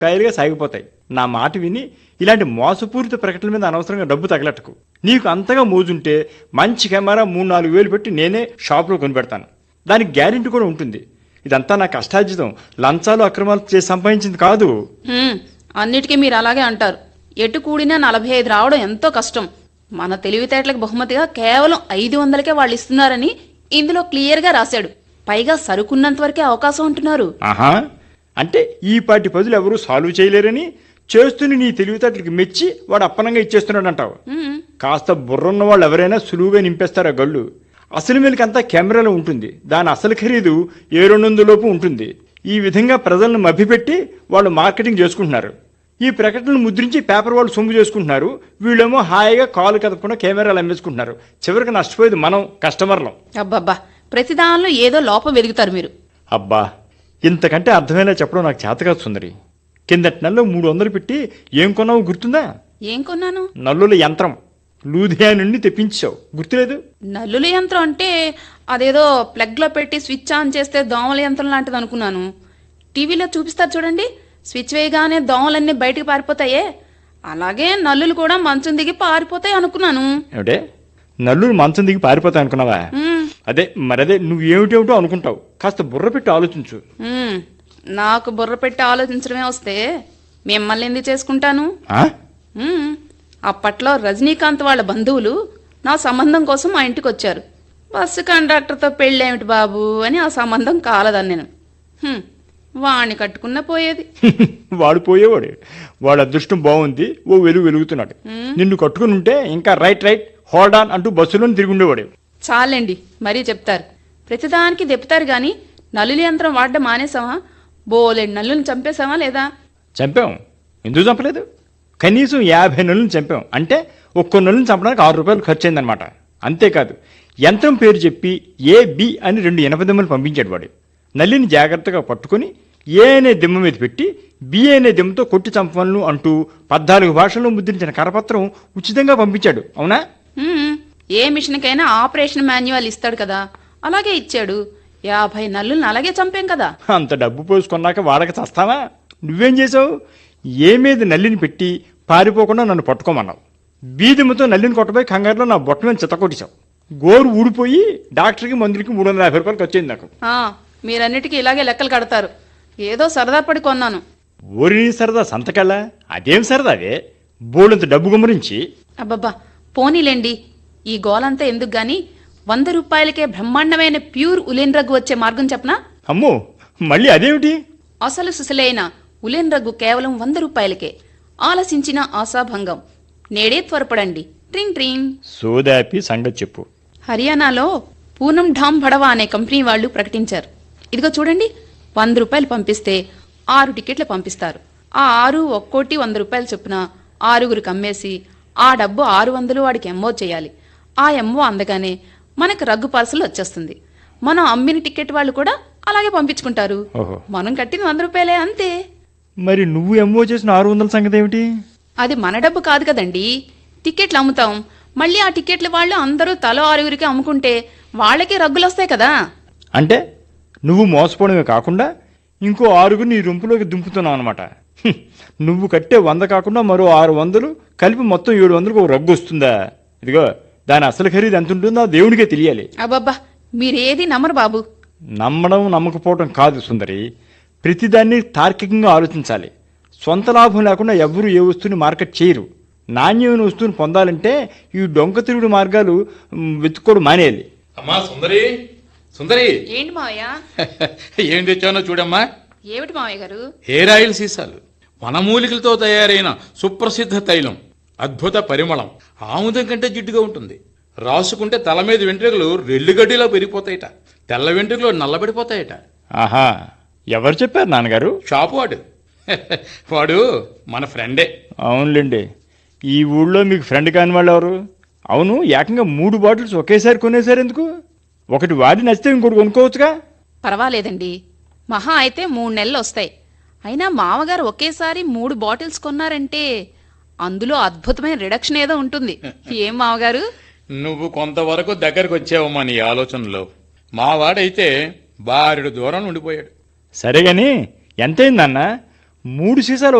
కాయలుగా సాగిపోతాయి నా మాట విని ఇలాంటి మోసపూరిత ప్రకటనల మీద అనవసరంగా డబ్బు తగలట్టుకు నీకు అంతగా మోజుంటే మంచి కెమెరా మూడు నాలుగు వేలు పెట్టి నేనే షాప్లో కొనిపెడతాను దానికి గ్యారెంటీ కూడా ఉంటుంది ఇదంతా నా కష్టార్జితం లంచాలు అక్రమాలు చేసి సంపాదించింది కాదు హ్మ్, అన్నిటికీ మీరు అలాగే అంటారు ఎటు కూడినా నలభై ఐదు రావడం ఎంతో కష్టం మన తెలివితేటలకు బహుమతిగా కేవలం ఐదు వందలకే వాళ్ళు ఇస్తున్నారని ఇందులో క్లియర్గా రాశాడు పైగా సరుకున్నంత వరకే అవకాశం అంటున్నారు ఆహా అంటే ఈ పాటి పదులు ఎవరూ సాల్వ్ చేయలేరని చేస్తున్న నీ తెలివితేటలకు మెచ్చి వాడు అప్పనంగా ఇచ్చేస్తున్నాడు అంటావు హ్మ్, కాస్త బుర్రున్న వాళ్ళు ఎవరైనా సులువుగా నింపేస్తారు ఆ గళ్ళు అసలు మెలికంతా కెమెరాలో ఉంటుంది దాని అసలు ఖరీదు ఏ రెండు వందల లోపు ఉంటుంది ఈ విధంగా ప్రజలను మభ్యపెట్టి వాళ్ళు మార్కెటింగ్ చేసుకుంటున్నారు ఈ ప్రకటనలు ముద్రించి పేపర్ వాళ్ళు సొమ్ము చేసుకుంటున్నారు వీళ్ళేమో హాయిగా కాలు కదపకుండా కెమెరాలు అమ్మేసుకుంటున్నారు చివరికి నష్టపోయేది మనం కస్టమర్లం అబ్బబ్బా ప్రతి దానిలో ఏదో లోపం వెలుగుతారు మీరు అబ్బా ఇంతకంటే అర్థమయ్యేలా చెప్పడం నాకు చేతకాదు సుందరి కిందటి నెలలో మూడు వందలు పెట్టి ఏం కొన్నావు గుర్తుందా ఏం కొన్నాను నల్లుల యంత్రం లూధియా నుండి తెప్పించావు గుర్తులేదు నల్లుల యంత్రం అంటే అదేదో ప్లగ్లో పెట్టి స్విచ్ ఆన్ చేస్తే దోమల యంత్రం లాంటిది అనుకున్నాను టీవీలో చూపిస్తారు చూడండి స్విచ్ వేయగానే దోమలన్నీ బయటికి పారిపోతాయే అలాగే నల్లులు కూడా మంచం దిగి పారిపోతాయి అనుకున్నాను ఏమిటే నల్లులు మంచం దిగి పారిపోతాయి అనుకున్నావా మ్మ్. అదే మరదే నువ్వు ఏమిటేమిటో అనుకుంటావు కాస్త బుర్ర పెట్టి ఆలోచించు మ్మ్. నాకు బుర్ర పెట్టి ఆలోచించడమే వస్తే మిమ్మల్ని ఎందుకు చేసుకుంటాను ఆ? మ్మ్. అప్పట్లో రజనీకాంత్ వాళ్ళ బంధువులు నా సంబంధం కోసం మా ఇంటికి వచ్చారు బస్సు కండక్టర్తో పెళ్ళేమిటి బాబు అని ఆ సంబంధం కాలదని నేను హ్మ్. వాణ్ణి కట్టుకున్న పోయేది వాడు పోయేవాడు వాడు అదృష్టం బాగుంది ఓ వెలుగు వెలుగుతున్నాడు నిన్ను కట్టుకుని ఉంటే ఇంకా రైట్ రైట్ హోల్డ్ ఆన్ అంటూ బస్సులో తిరిగి ఉండేవాడు చాలండి మరీ చెప్తారు ప్రతిదానికి దెప్పుతారు గాని నల్లుల యంత్రం వాడడం మానేసామా బోలెడు నల్లుని చంపేశామా లేదా చంపాం ఎందుకు చంపలేదు కనీసం యాభై నెలలను చంపాం అంటే ఒక్కో నెలను చంపడానికి ఆరు రూపాయలు ఖర్చు అయిందనమాట అంతేకాదు యంత్రం పేరు చెప్పి ఏ బి అని రెండు ఎనభై దిమ్మలు పంపించాడు వాడు నల్లిని జాగ్రత్తగా పట్టుకొని ఏ అనే దిమ్మ మీద పెట్టి బి అనే దిమ్మతో కొట్టి చంపలను అంటూ పద్నాలుగు భాషల్లో ముద్రించిన కరపత్రం ఉచితంగా పంపించాడు అవునా హ్మ్. ఏ మిషన్కైనా ఆపరేషన్ మాన్యువల్ ఇస్తాడు కదా అలాగే ఇచ్చాడు యాభై నల్లుల్ని అలాగే చంపాం కదా అంత డబ్బు పోసుకున్నాక వాడక చస్తావా నువ్వేం చేసావు ఏ మీద నల్లిని పెట్టి పారిపోకుండా నన్ను పట్టుకోమన్నావు బీదిమ్మతో నల్లిని కొట్టబోయి కంగారులో నా బొట్ట మీద చిత్తకొట్టేశావు గోరు ఊడిపోయి డాక్టర్కి మందులకి మూడు వందల యాభై రూపాయలు ఖర్చు అయింది నాకు ఆ, మీరన్నిటికీ ఇలాగే లెక్కలు కడతారు ఏదో సరదా పడి కొన్నాను ఓరి సరదా సంతకెళ్ళా అదేం సరదా అదే బోళ్ళంత డబ్బు గుమరించి అబ్బబ్బా పోనీలేండి ఈ గోలంతా ఎందుకు గాని వంద రూపాయలకే బ్రహ్మాండమైన ప్యూర్ ఉలెన్ రగ్గు వచ్చే మార్గం చెప్పనా అమ్మో మళ్ళీ అదేమిటి అసలు సుసలైన ఉలెన్ రగ్గు కేవలం వంద రూపాయలకే ఆలసించిన ఆశాభంగం నేడే త్వరపడండి ట్రింగ్ ట్రింగ్ సోదాపి సంగతి చెప్పు హర్యానాలో పూనం ఢామ్ భడవా అనే కంపెనీ వాళ్ళు ప్రకటించారు ఇదిగో చూడండి వంద రూపాయలు పంపిస్తే ఆరు టికెట్లు పంపిస్తారు ఆ ఆరు ఒక్కోటి వంద రూపాయలు చొప్పున ఆరుగురికి అమ్మేసి ఆ డబ్బు ఆరు వందలు వాడికి ఎంఓ చేయాలి ఆ ఎంఓ అందగానే మనకు రగ్గు పార్సల్ వచ్చేస్తుంది మనం అమ్మిన టికెట్ వాళ్ళు కూడా అలాగే పంపించుకుంటారు ఓహో మనం కట్టిన వంద రూపాయలే అంతే మరి నువ్వు ఎంఓ చేసిన ఆరు వందల సంగతి ఏమిటి అది మన డబ్బు కాదు కదండి టికెట్లు అమ్ముతాం మళ్ళీ ఆ టికెట్లు వాళ్ళు అందరూ తలో ఆరుగురికి అమ్ముకుంటే వాళ్ళకి రగ్గులు వస్తాయి కదా అంటే నువ్వు మోసపోవడమే కాకుండా ఇంకో ఆరుగురు నీ రొంపులోకి దింపుతున్నావు అనమాట నువ్వు కట్టే వంద కాకుండా మరో ఆరు వందలు కలిపి మొత్తం ఏడు వందలకు ఒక రగ్గు వస్తుందా ఇదిగో దాని అసలు ఖరీదు ఎంత ఉంటుందో ఆ దేవునికే తెలియాలి అబ్బబ్బా మీరేది నమ్మరు బాబు నమ్మడం నమ్మకపోవడం కాదు సుందరి ప్రతిదాన్ని తార్కికంగా ఆలోచించాలి సొంత లాభం లేకుండా ఎవ్వరూ ఏ వస్తువుని మార్కెట్ చేయరు నాణ్యమైన వస్తువుని పొందాలంటే ఈ డొంక తిరుగుడు మార్గాలు మ్, వెతుక్కోవడం మానేయాలి అమ్మా సుందరి సుందరి ఏంటి మావయ్య ఏం తెచ్చానో చూడమ్మా ఏమిటి మావయ్య గారు హెయిర్ ఆయిల్ సీసాలు వనమూలికలతో తయారైన సుప్రసిద్ధ తైలం అద్భుత పరిమళం ఆముదం కంటే జిడ్డుగా ఉంటుంది రాసుకుంటే తల మీద వెంట్రుకలు రెల్లుగడ్డిలా పెరిగిపోతాయట తెల్ల వెంట్రుకలు నల్లబడిపోతాయట ఆహా ఎవరు చెప్పారు నాన్నగారు షాపు వాడు వాడు మన ఫ్రెండే అవునులేండి ఈ ఊళ్ళో మీకు ఫ్రెండ్ కాని వాళ్ళు ఎవరు అవును ఏకంగా మూడు బాటిల్స్ ఒకేసారి కొనేసారు ఎందుకు ఒకటి వాడి నచ్చితే ఇంకోటి కొనుక్కోవచ్చుగా పర్వాలేదండి మహా అయితే మూడు నెలలు వస్తాయి అయినా మామగారు ఒకేసారి మూడు బాటిల్స్ కొన్నారంటే అందులో అద్భుతమైన రిడక్షన్ ఏదో ఉంటుంది ఏం మామగారు నువ్వు కొంతవరకు దగ్గరకు వచ్చావమ్మా నీ ఆలోచనలో మా వాడైతే బారెడు దూరం ఉండిపోయాడు సరే గాని ఎంతైందన్న మూడు సీసాలు